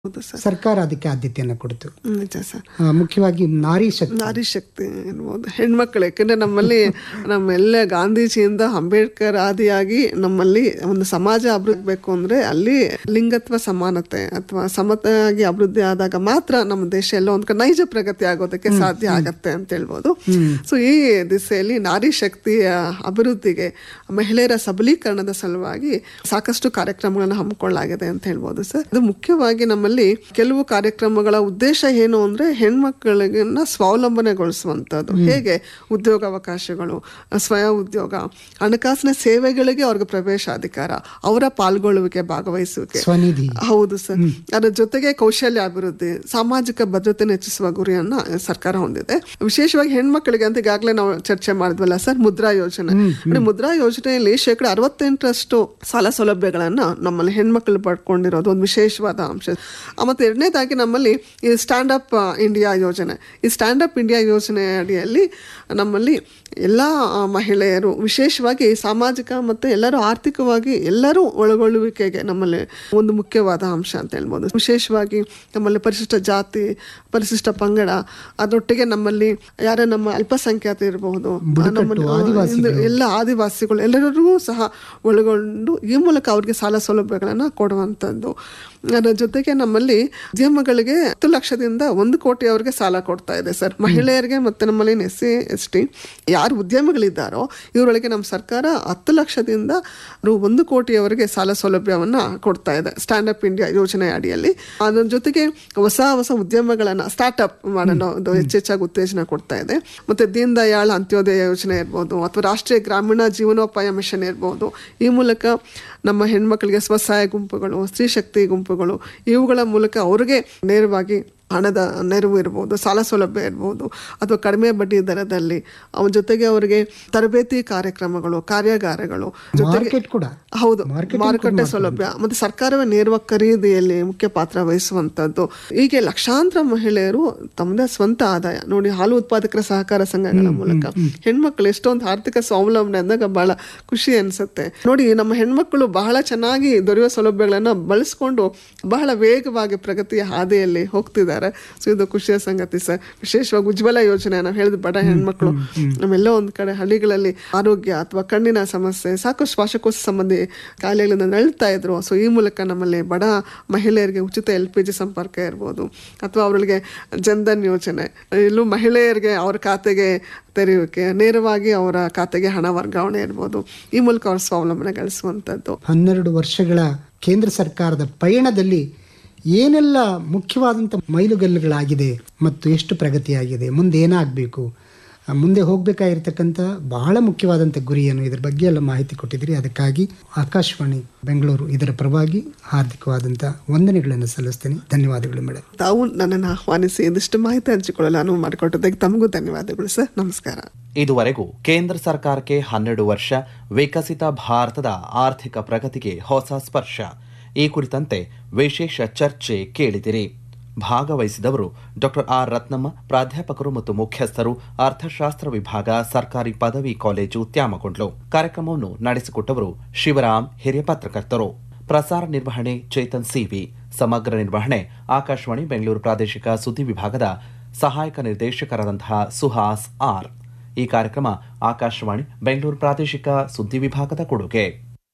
ಹೌದು ಸರ್ ಸರ್ಕಾರ ಅದಕ್ಕೆ ಆದ್ಯತೆಯನ್ನು ಕೊಡ್ತು ನಿಜ ಸರ್ ಆ, ಮುಖ್ಯವಾಗಿ ನಾರಿ ಶಕ್ತಿ ನಾರಿ ಶಕ್ತಿ ಎನ್ಬೋದು ಹೆಣ್ಮಕ್ಳು ಯಾಕಂದ್ರೆ ನಮ್ಮಲ್ಲಿ ನಮ್ಮೆಲ್ಲ ಗಾಂಧೀಜಿಯಿಂದ ಅಂಬೇಡ್ಕರ್ ಆದಿಯಾಗಿ ನಮ್ಮಲ್ಲಿ ಒಂದು ಸಮಾಜ ಅಭಿವೃದ್ಧಿ ಬೇಕು ಅಂದ್ರೆ ಅಲ್ಲಿ ಲಿಂಗತ್ವ ಸಮಾನತೆ ಅಥವಾ ಸಮತೆಯಾಗಿ ಅಭಿವೃದ್ಧಿ ಆದಾಗ ಮಾತ್ರ ನಮ್ಮ ದೇಶ ಎಲ್ಲ ಒಂದ್ ಕಡೆ ನೈಜ ಪ್ರಗತಿ ಆಗೋದಕ್ಕೆ ಸಾಧ್ಯ ಆಗತ್ತೆ ಅಂತ ಹೇಳ್ಬೋದು ಸೊ ಈ ದಿಸೆಯಲ್ಲಿ ನಾರಿ ಶಕ್ತಿಯ ಅಭಿವೃದ್ಧಿಗೆ ಮಹಿಳೆಯರ ಸಬಲೀಕರಣದ ಸಲುವಾಗಿ ಸಾಕಷ್ಟು ಕಾರ್ಯಕ್ರಮಗಳನ್ನು ಹಮ್ಮಿಕೊಳ್ಳಲಾಗಿದೆ ಅಂತ ಹೇಳ್ಬೋದು ಸರ್ ಇದು ಮುಖ್ಯವಾಗಿ ನಮ್ಮಲ್ಲಿ ಕೆಲವು ಕಾರ್ಯಕ್ರಮಗಳ ಉದ್ದೇಶ ಏನು ಅಂದ್ರೆ ಹೆಣ್ಮಕ್ಳಿಗನ್ನ ಸ್ವಾವಲಂಬನೆಗೊಳಿಸುವಂಥದ್ದು ಹೇಗೆ ಉದ್ಯೋಗಾವಕಾಶಗಳು ಸ್ವಯಂ ಉದ್ಯೋಗ ಹಣಕಾಸಿನ ಸೇವೆಗಳಿಗೆ ಅವ್ರಿಗೆ ಪ್ರವೇಶಾಧಿಕಾರ ಅವರ ಪಾಲ್ಗೊಳ್ಳುವಿಕೆ ಭಾಗವಹಿಸುವಿಕೆ ಸ್ವನಿಧಿ ಹೌದು ಸರ್ ಅದರ ಜೊತೆಗೆ ಕೌಶಲ್ಯ ಅಭಿವೃದ್ಧಿ ಸಾಮಾಜಿಕ ಭದ್ರತೆ ಹೆಚ್ಚಿಸುವ ಗುರಿಯನ್ನ ಸರ್ಕಾರ ಹೊಂದಿದೆ ವಿಶೇಷವಾಗಿ ಹೆಣ್ಮಕ್ಳಿಗೆ ಅಂತ ಈಗಾಗಲೇ ನಾವು ಚರ್ಚೆ ಮಾಡಿದ್ವಲ್ಲ ಸರ್ ಮುದ್ರಾ ಯೋಜನೆ ನೋಡಿ, ಮುದ್ರಾ ಯೋಜನೆಯಲ್ಲಿ ಶೇಕಡ ಅರವತ್ತೆಂಟರಷ್ಟು ಸಾಲ ಸೌಲಭ್ಯಗಳನ್ನ ನಮ್ಮಲ್ಲಿ ಹೆಣ್ಮಕ್ಳು ಪಡ್ಕೊಂಡಿರೋದು ಒಂದು ವಿಶೇಷವಾದ ಅಂಶ ಆ, ಮತ್ತೆ ಎರಡನೇದಾಗಿ ನಮ್ಮಲ್ಲಿ ಈ ಸ್ಟ್ಯಾಂಡ್ ಅಪ್ ಇಂಡಿಯಾ ಯೋಜನೆ ಈ ಸ್ಟ್ಯಾಂಡ್ ಅಪ್ ಇಂಡಿಯಾ ಯೋಜನೆ ಅಡಿಯಲ್ಲಿ ನಮ್ಮಲ್ಲಿ ಎಲ್ಲ ಮಹಿಳೆಯರು ವಿಶೇಷವಾಗಿ ಸಾಮಾಜಿಕ ಮತ್ತು ಎಲ್ಲರೂ ಆರ್ಥಿಕವಾಗಿ ಎಲ್ಲರೂ ಒಳಗೊಳ್ಳುವಿಕೆಗೆ ನಮ್ಮಲ್ಲಿ ಒಂದು ಮುಖ್ಯವಾದ ಅಂಶ ಅಂತ ಹೇಳ್ಬೋದು ವಿಶೇಷವಾಗಿ ನಮ್ಮಲ್ಲಿ ಪರಿಶಿಷ್ಟ ಜಾತಿ ಪರಿಶಿಷ್ಟ ಪಂಗಡ ಅದರೊಟ್ಟಿಗೆ ನಮ್ಮಲ್ಲಿ ಯಾರೇ ನಮ್ಮ ಅಲ್ಪಸಂಖ್ಯಾತ ಇರಬಹುದು ನಮ್ಮಲ್ಲಿ ಇಂದು ಎಲ್ಲ ಆದಿವಾಸಿಗಳು ಎಲ್ಲರಿಗೂ ಸಹ ಒಳಗೊಂಡು ಈ ಮೂಲಕ ಅವ್ರಿಗೆ ಸಾಲ ಸೌಲಭ್ಯಗಳನ್ನು ಕೊಡುವಂಥದ್ದು ಅದರ ಜೊತೆಗೆ ನಮ್ಮಲ್ಲಿ ಉದ್ಯಮಗಳಿಗೆ ಹತ್ತು ಲಕ್ಷದಿಂದ ಒಂದು ಕೋಟಿ ಅವರಿಗೆ ಸಾಲ ಕೊಡ್ತಾ ಇದೆ ಸರ್ ಮಹಿಳೆಯರಿಗೆ ಮತ್ತೆ ನಮ್ಮಲ್ಲಿ ಎಸ್ ಸಿ ಎಸ್ ಟಿ ಯಾರು ಉದ್ಯಮಿಗಳಿದ್ದಾರೋ ಇವರೊಳಗೆ ನಮ್ಮ ಸರ್ಕಾರ ಹತ್ತು ಲಕ್ಷದಿಂದ ರು ಒಂದು ಕೋಟಿಯವರೆಗೆ ಸಾಲ ಸೌಲಭ್ಯವನ್ನ ಕೊಡ್ತಾ ಇದೆ ಸ್ಟ್ಯಾಂಡ್ ಅಪ್ ಇಂಡಿಯಾ ಯೋಜನೆ ಅಡಿಯಲ್ಲಿ ಅದರ ಜೊತೆಗೆ ಹೊಸ ಹೊಸ ಉದ್ಯಮಗಳನ್ನ ಸ್ಟಾರ್ಟ್ಅಪ್ ಮಾಡಲು ಅದು ಹೆಚ್ಚೆಚ್ಚಾಗಿ ಉತ್ತೇಜನ ಕೊಡ್ತಾ ಇದೆ ಮತ್ತೆ ದೀನ್ ದಯಾಳ್ ಅಂತ್ಯೋದಯ ಯೋಜನೆ ಇರ್ಬೋದು ಅಥವಾ ರಾಷ್ಟ್ರೀಯ ಗ್ರಾಮೀಣ ಜೀವನೋಪಾಯ ಮಿಷನ್ ಇರ್ಬೋದು ಈ ಮೂಲಕ ನಮ್ಮ ಹೆಣ್ಮಕ್ಳಿಗೆ ಸ್ವಸಹಾಯ ಗುಂಪುಗಳು ಸ್ತ್ರೀ ಶಕ್ತಿ ಗುಂಪುಗಳು ಇವುಗಳ ಮೂಲಕ ಅವ್ರಿಗೆ ನೇರವಾಗಿ ಹಣದ ನೆರವು ಇರ್ಬೋದು ಸಾಲ ಸೌಲಭ್ಯ ಇರ್ಬೋದು ಅಥವಾ ಕಡಿಮೆ ಬಡ್ಡಿ ದರದಲ್ಲಿ ಅವನ ಜೊತೆಗೆ ಅವರಿಗೆ ತರಬೇತಿ ಕಾರ್ಯಕ್ರಮಗಳು ಕಾರ್ಯಾಗಾರಗಳು ಜೊತೆಗೆ ಮಾರ್ಕೆಟ್ ಕೂಡ ಹೌದು ಮಾರುಕಟ್ಟೆ ಸೌಲಭ್ಯ ಮತ್ತೆ ಸರ್ಕಾರವೇ ನೇರವಾಗಿ ಖರೀದಿಯಲ್ಲಿ ಮುಖ್ಯ ಪಾತ್ರ ವಹಿಸುವಂತದ್ದು ಹೀಗೆ ಲಕ್ಷಾಂತರ ಮಹಿಳೆಯರು ತಮ್ಮದೇ ಸ್ವಂತ ಆದಾಯ ನೋಡಿ ಹಾಲು ಉತ್ಪಾದಕರ ಸಹಕಾರ ಸಂಘಗಳ ಮೂಲಕ ಹೆಣ್ಮಕ್ಳು ಎಷ್ಟೊಂದು ಆರ್ಥಿಕ ಸ್ವಾವಲಂಬನೆ ಅಂದಾಗ ಬಹಳ ಖುಷಿ ಅನ್ಸುತ್ತೆ ನೋಡಿ ನಮ್ಮ ಹೆಣ್ಮಕ್ಳು ಬಹಳ ಚೆನ್ನಾಗಿ ದೊರೆಯುವ ಸೌಲಭ್ಯಗಳನ್ನ ಬಳಸ್ಕೊಂಡು ಬಹಳ ವೇಗವಾಗಿ ಪ್ರಗತಿಯ ಹಾದಿಯಲ್ಲಿ ಹೋಗ್ತಿದ್ದಾರೆ ಸೊ ಇದು ಖುಷಿಯ ಸಂಗತಿ ಸರ್ ವಿಶೇಷವಾಗಿ ಉಜ್ವಲ ಯೋಜನೆ ನಾವು ಹೇಳಿದ ಬಡ ಹೆಣ್ಮಕ್ಳು ನಮ್ಮೆಲ್ಲೋ ಒಂದ್ ಕಡೆ ಹಳ್ಳಿಗಳಲ್ಲಿ ಆರೋಗ್ಯ ಅಥವಾ ಕಣ್ಣಿನ ಸಮಸ್ಯೆ ಸಾಕಷ್ಟು ಶ್ವಾಸಕೋಶ ಸಂಬಂಧಿ ಕಾಯಿಲೆಗಳಿಂದ ನಳ್ತಾ ಇದ್ರು ಸೊ ಈ ಮೂಲಕ ನಮ್ಮಲ್ಲಿ ಬಡ ಮಹಿಳೆಯರಿಗೆ ಉಚಿತ ಎಲ್ ಪಿ ಜಿ ಸಂಪರ್ಕ ಇರ್ಬೋದು ಅಥವಾ ಅವರಿಗೆ ಜನ್ಧನ್ ಯೋಜನೆ ಇಲ್ಲೂ ಮಹಿಳೆಯರಿಗೆ ಅವ್ರ ಖಾತೆಗೆ ತೆರೆಯುವಿಕೆ ನೇರವಾಗಿ ಅವರ ಖಾತೆಗೆ ಹಣ ವರ್ಗಾವಣೆ ಇರ್ಬೋದು ಈ ಮೂಲಕ ಅವ್ರ ಸ್ವಾವಲಂಬನೆ ಗಳಿಸುವಂಥದ್ದು ಹನ್ನೆರಡು ವರ್ಷಗಳ ಕೇಂದ್ರ ಸರ್ಕಾರದ ಪಯಣದಲ್ಲಿ ಏನೆಲ್ಲ ಮುಖ್ಯವಾದಂಥ ಮೈಲುಗಲ್ಲುಗಳಾಗಿದೆ ಮತ್ತು ಎಷ್ಟು ಪ್ರಗತಿಯಾಗಿದೆ ಮುಂದೆ ಏನಾಗಬೇಕು ಆ, ಮುಂದೆ ಹೋಗಬೇಕಾಗಿರ್ತಕ್ಕಂಥ ಬಹಳ ಮುಖ್ಯವಾದಂಥ ಗುರಿಯನ್ನು ಇದ್ರ ಬಗ್ಗೆ ಎಲ್ಲ ಮಾಹಿತಿ ಕೊಟ್ಟಿದ್ದೀರಿ ಅದಕ್ಕಾಗಿ ಆಕಾಶವಾಣಿ ಬೆಂಗಳೂರು ಇದರ ಪರವಾಗಿ ಹಾರ್ದಿಕವಾದಂಥ ವಂದನೆಗಳನ್ನು ಸಲ್ಲಿಸ್ತೇನೆ ಧನ್ಯವಾದಗಳು ಮೇಡಮ್ ತಾವು ನನ್ನನ್ನು ಆಹ್ವಾನಿಸಿ ಇದಿಷ್ಟು ಮಾಹಿತಿ ಹಂಚಿಕೊಳ್ಳಲು ಅನುವು ಮಾಡಿಕೊಟ್ಟದಕ್ಕೆ ತಮಗೂ ಧನ್ಯವಾದಗಳು ಸರ್ ನಮಸ್ಕಾರ ಇದುವರೆಗೂ ಕೇಂದ್ರ ಸರ್ಕಾರಕ್ಕೆ ಹನ್ನೆರಡು ವರ್ಷ ವಿಕಸಿತ ಭಾರತದ ಆರ್ಥಿಕ ಪ್ರಗತಿಗೆ ಹೊಸ ಸ್ಪರ್ಶ ಈ ಕುರಿತಂತೆ ವಿಶೇಷ ಚರ್ಚೆ ಕೇಳಿದಿರಿ ಭಾಗವಹಿಸಿದವರು ಡಾಕ್ಟರ್ ಆರ್ ರತ್ನಮ್ಮ ಪ್ರಾಧ್ಯಾಪಕರು ಮತ್ತು ಮುಖ್ಯಸ್ಥರು ಅರ್ಥಶಾಸ್ತ್ರ ವಿಭಾಗ ಸರ್ಕಾರಿ ಪದವಿ ಕಾಲೇಜು ತ್ಯಾಮಗೊಂಡ್ಲು ಕಾರ್ಯಕ್ರಮವನ್ನು ನಡೆಸಿಕೊಟ್ಟವರು ಶಿವರಾಮ್ ಹಿರಿಯ ಪತ್ರಕರ್ತರು ಪ್ರಸಾರ ನಿರ್ವಹಣೆ ಚೇತನ್ ಸಿವಿ ಸಮಗ್ರ ನಿರ್ವಹಣೆ ಆಕಾಶವಾಣಿ ಬೆಂಗಳೂರು ಪ್ರಾದೇಶಿಕ ಸುದ್ದಿ ವಿಭಾಗದ ಸಹಾಯಕ ನಿರ್ದೇಶಕರಾದಂತಹ ಸುಹಾಸ್ ಆರ್ ಈ ಕಾರ್ಯಕ್ರಮ ಆಕಾಶವಾಣಿ ಬೆಂಗಳೂರು ಪ್ರಾದೇಶಿಕ ಸುದ್ದಿ ವಿಭಾಗದ ಕೊಡುಗೆ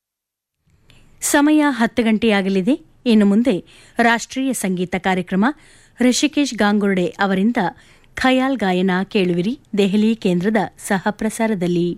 ಸಮಯ ಹತ್ತು ಗಂಟೆಯಾಗಲಿದೆ ಇನ್ನು ಮುಂದೆ ರಾಷ್ಟ್ರೀಯ ಸಂಗೀತ ಕಾರ್ಯಕ್ರಮ ಋಷಿಕೇಶ್ ಗಾಂಗುರ್ಡೆ ಅವರಿಂದ ಖಯಾಲ್ ಗಾಯನ ಕೇಳುವಿರಿ ದೆಹಲಿ ಕೇಂದ್ರದ ಸಹ ಪ್ರಸಾರದಲ್ಲಿ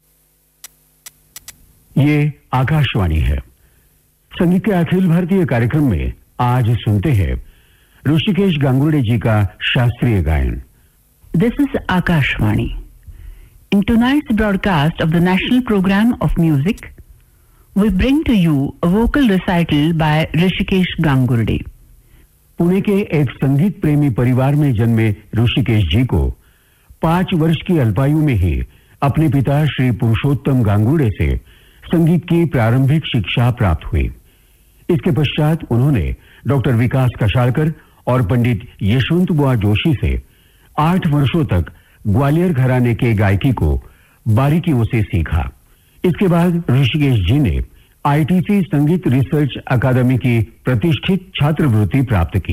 ये आकाशवाणी है संगीत के अखिल भारतीय कार्यक्रम में आज सुनते हैं ऋषिकेश गांगुर्डे जी का शास्त्रीय गायन This is Akashvani. In tonight's broadcast of the National Program of Music, we bring to you a vocal recital by Rishikesh Gangurde. Pune के एक संगीत प्रेमी परिवार में जन्मे ऋषिकेश जी को पांच वर्ष की अल्पायु में ही अपने पिता श्री पुरुषोत्तम गांगुड़े से संगीत की प्रारंभिक शिक्षा प्राप्त हुई इसके पश्चात उन्होंने डॉक्टर विकास कशालकर और पंडित यशवंत बुआ जोशी से आठ वर्षों तक ग्वालियर घराने के गायकी को बारीकियों से सीखा इसके बाद ऋषिकेश जी ने आईटीसी संगीत रिसर्च अकादमी की प्रतिष्ठित छात्रवृत्ति प्राप्त की